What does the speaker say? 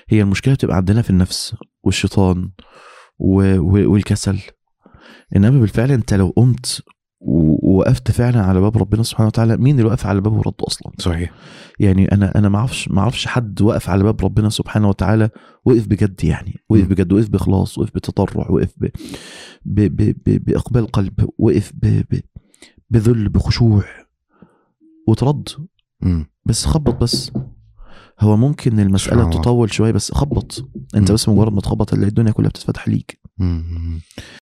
هي المشكله بتبقى عندنا في النفس والشيطان و... و... والكسل انما بالفعل انت لو قمت و- ووقفت فعلا على باب ربنا سبحانه وتعالى مين اللي واقف على بابه ورد اصلا صحيح يعني انا انا ما اعرفش ما اعرفش حد وقف على باب ربنا سبحانه وتعالى وقف بجد يعني وقف م. بجد وقف باخلاص وقف بتضرع وقف ب... ب... ب... ب... باقبال قلب وقف ب... ب... بذل بخشوع وترد مم. بس خبط بس هو ممكن المسألة الله. تطول شوية بس خبط انت م. بس مجرد ما تخبط تلاقي الدنيا كلها بتتفتح ليك مم.